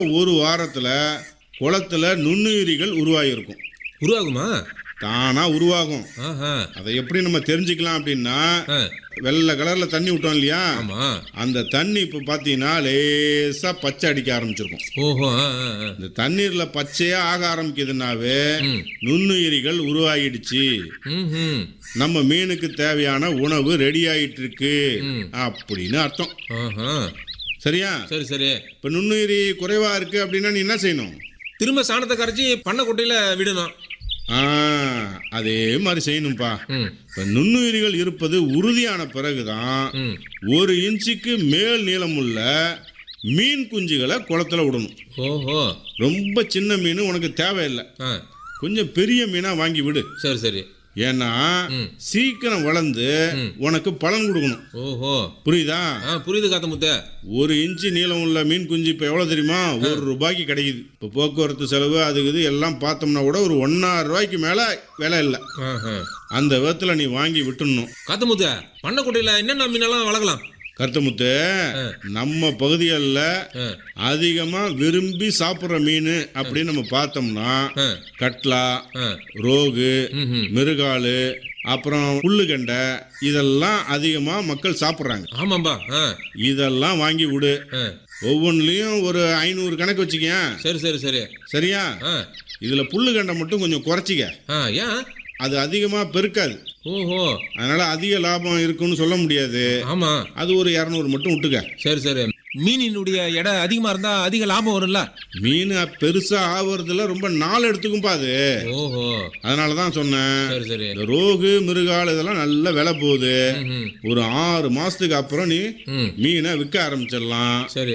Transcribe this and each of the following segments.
ஒரு வாரத்துல குளத்துல நுண்ணுயிரிகள் உருவாகியிருக்கும் உருவாகுமா தானா உருவாகும் ஆஹா அதை எப்படி நம்ம தெரிஞ்சுக்கலாம் அப்படின்னா ஆ, வெள்ளை கலர்ல தண்ணி விட்டோம் இல்லையா ஆமா அந்த தண்ணி இப்போ பார்த்தீங்கன்னா லேசா பச்சை அடிக்க ஆரம்பிச்சிருக்கும் ஓஹோ ஆ, ஆ, ஆ. இந்த தண்ணீர்ல பச்சையா ஆக ஆரம்பிக்குதுன்னாவே ம். நுண்ணுயிரிகள் உருவாகிடுச்சு ம்ஹும். நம்ம மீனுக்கு தேவையான உணவு ரெடி ஆயிட்டு இருக்கு ம். அப்படின்னு அர்த்தம் ஆஹா. சரியா சரி சரி இப்ப நுண்ணுயிரி குறைவா இருக்கு அப்படின்னா நீ என்ன செய்யணும் திரும்ப சாணத்தை கரைச்சி பண்ணை குட்டையில விடணும் ஆ அதே மாதிரி செய்யணும்ப்பா ம் இப்ப நுண்ணுயிரிகள் இருப்பது உறுதியான பிறகுதான் ம் ஒரு இன்ச்சுக்கு மேல் நீளமுள்ள மீன் குஞ்சுகளை குளத்துல விடணும் ஓஹோ ரொம்ப சின்ன மீன் உனக்கு தேவையில்லை ஆ கொஞ்சம் பெரிய மீனா வாங்கி விடு சரி சரி ஏன்னா ம். சீக்கிரம் வளர்ந்து உனக்கு பலன் கொடுக்கணும் ஓஹோ புரியுதா ஆ புரியுது காத்த முத்த ஒரு இன்ச்சு நீளம் உள்ள மீன் குஞ்சு இப்போ எவ்வளோ தெரியுமா ஒரு ரூபாய்க்கு கிடைக்குது இப்போ போக்குவரத்து செலவு அது இது எல்லாம் பார்த்தோம்னா கூட ஒரு ஒன்னாயிரம் ரூபாய்க்கு மேலே விலை இல்லை ஆஹா. அந்த விதத்தில் நீ வாங்கி விட்டுடணும் காத்த முத்த பண்ணை குட்டையில என்னென்ன மீனெல்லாம் வளர்க்கலாம் கருத்தமுத்து நம்ம பகுதிகளில் ஆ, அதிகமாக விரும்பி சாப்பிட்ற மீன் அப்படின்னு நம்ம பார்த்தோம்னா ஆ, கட்லா ஆ. ரோகு ம்ஹும். மிருகாலு அப்புறம் புல்லுகண்டை இதெல்லாம் அதிகமாக மக்கள் சாப்பிட்றாங்க ஆமாம்பா ஆ இதெல்லாம் வாங்கி விடு ஆ. ஒவ்வொன்றுலையும் ஒரு ஐநூறு கணக்கு வச்சுக்கேன் சரி சரி சரி சரியா ஆ இதில் புல்லுகண்டை மட்டும் கொஞ்சம் குறைச்சிக்க ஆ ஏன் அது அதிகமாக பெருக்காது ஓஹோ அதனால அதிக லாபம் இருக்குன்னு சொல்ல முடியாது ஆமா அது ஒரு இரநூறு மட்டும் விட்டுக்க சரி சரி மீனினுடைய எடை அதிகமா இருந்தா அதிக லாபம் வரும்ல மீன் பெருசா ஆவறதுல ரொம்ப நாள் எடுத்துக்கும்பா அது ஓஹோ அதனால தான் சொன்னேன் சரி சரி இந்த ரோகு மிருகால் இதெல்லாம் நல்ல விலை போகுது ம்ஹும். ஒரு ஆறு மாசத்துக்கு அப்புறம் நீ ம் மீனை விற்க ஆரம்பிச்சிடலாம் சரி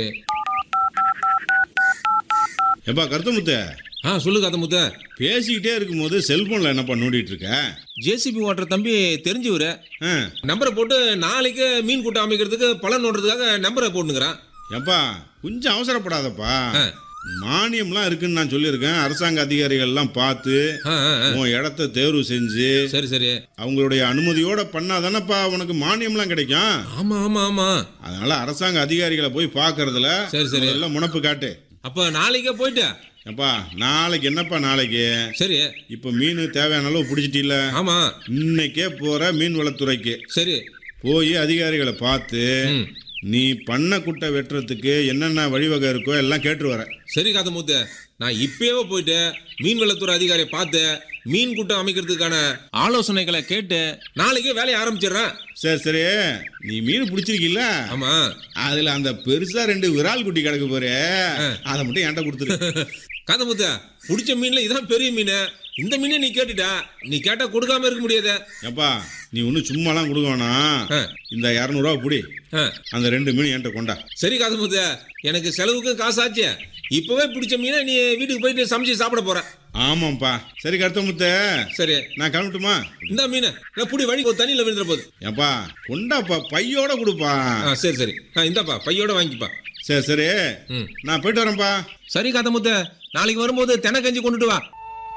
எப்பா கருத்தமுத்த ஆ சொல்லு காத்த முத்த பேசிக்கிட்டே இருக்கும்போது செல்போன்ல என்னப்பா நோண்டிட்டு இருக்க ஜேசிபி ஓட்டுற தம்பி தெரிஞ்சவரு ஆ, நம்பரை போட்டு நாளைக்கு மீன் கூட்டம் அமைக்கிறதுக்கு பலன் நோண்டுறதுக்காக நம்பரை போட்டுங்கிறான் எப்பா கொஞ்சம் அவசரப்படாதப்பா ஆ. மானியம்லாம் இருக்குன்னு நான் சொல்லியிருக்கேன் அரசாங்க அதிகாரிகள்லாம் பார்த்து ஆ, ஆ, ஆ. உன் இடத்த தேர்வு செஞ்சு சரி சரி அவங்களுடைய அனுமதியோட பண்ணாதானப்பா உனக்கு மானியம்லாம் கிடைக்கும் ஆமா ஆமா ஆமா அதனால அரசாங்க அதிகாரிகளை போய் பார்க்கறதுல சரி சரி எல்லாம் முனப்பு காட்டு அப்ப நாளைக்கே போயிட்டு எப்பா நாளைக்கு என்னப்பா நாளைக்கு சரி இப்போ மீன் தேவையான அளவு பிடிச்சிட்டில்ல ஆமா இன்னைக்கே போற மீன் வளத்துறைக்கு சரி போய் அதிகாரிகளை பார்த்து ம் நீ பண்ண குட்டை வெட்டுறதுக்கு என்னென்ன வழிவகை இருக்கோ எல்லாம் கேட்டு வர சரி காத்த மூத்த நான் இப்பயே போயிட்டு மீன் வளத்துறை அதிகாரியை பார்த்து மீன் கூட்டம் அமைக்கிறதுக்கான ஆலோசனைகளை கேட்டு நாளைக்கே வேலையை ஆரம்பிச்சிடுறேன் சரி சரி நீ மீன் பிடிச்சிருக்கீல்ல ஆமா அதுல அந்த பெருசா ரெண்டு விரால் குட்டி கிடக்கு போறே அதை மட்டும் என்கிட்ட கொடுத்துரு காத்த மூத்த பிடிச்ச மீன்ல இதான் பெரிய மீன் இந்த மீனை நீ கேட்டுட்டா நீ கேட்டா கொடுக்காம இருக்க முடியாது எப்பா நீ ஒன்றும் சும்மாலாம் கொடுக்க வேணாம் ஆ. இந்த இரநூறுவா பிடி ஆ, அந்த ரெண்டு மீன் என்கிட்ட கொண்டா சரி காத்த மூத்த எனக்கு செலவுக்கு காசாச்சு இப்பவே பிடிச்ச மீனை நீ வீட்டுக்கு போயிட்டு சமைச்சு சாப்பிட போற ஆமாம்ப்பா சரி கருத்தமுத்த சரி நான் கிளம்பட்டுமா இந்த மீன் நான் புடி வழி ஒரு தண்ணியில விழுந்துற போகுது ஏப்பா கொண்டாப்பா பையோட கொடுப்பா ஆ சரி சரி ஆ இந்தாப்பா பையோட வாங்கிப்பா சரி சரி ம் நான் போயிட்டு வரேன்ப்பா சரி காத்த முத்த நாளைக்கு வரும்போது தென கஞ்சி கொண்டுட்டு வா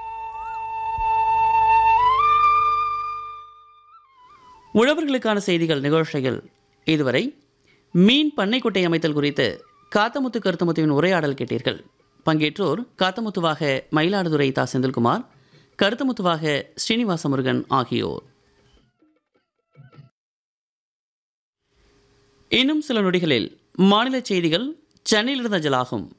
உழவர்களுக்கான செய்திகள் நிகழ்ச்சியில் இதுவரை மீன் பண்ணைக்குட்டை அமைத்தல் குறித்து காத்தமுத்து கருத்தமுத்துவின் உரையாடல் கேட்டீர்கள் பங்கேற்றோர் காத்தமுத்துவாக மயிலாடுதுறை தா செந்தில்குமார் கருத்தமுத்துவாக ஸ்ரீனிவாச முருகன் ஆகியோர் இன்னும் சில நொடிகளில் மாநில செய்திகள் சென்னையிலிருந்து அஞ்சலாகும்